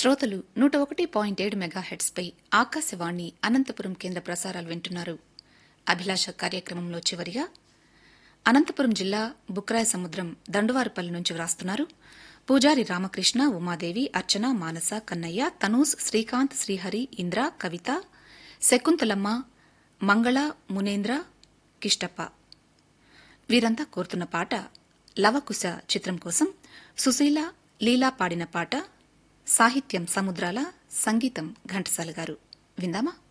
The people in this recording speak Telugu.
శ్రోతలు నూట ఒకటి పాయింట్ ఏడు మెగాహెడ్స్పై ఆకాశవాణి అనంతపురం కేంద్ర ప్రసారాలు వింటున్నారు అభిలాష కార్యక్రమంలో చివరిగా అనంతపురం జిల్లా బుక్రాయ సముద్రం దండువారిపల్లి నుంచి వ్రాస్తున్నారు పూజారి రామకృష్ణ ఉమాదేవి అర్చన మానస కన్నయ్య తనూస్ శ్రీకాంత్ శ్రీహరి ఇంద్ర కవిత శకుంతలమ్మ మంగళ మునేంద్ర కిష్టప్ప వీరంతా కోరుతున్న పాట లవకుశ చిత్రం కోసం సుశీల లీలా పాడిన పాట సాహిత్యం సముద్రాల సంగీతం ఘంటసాల గారు విందామా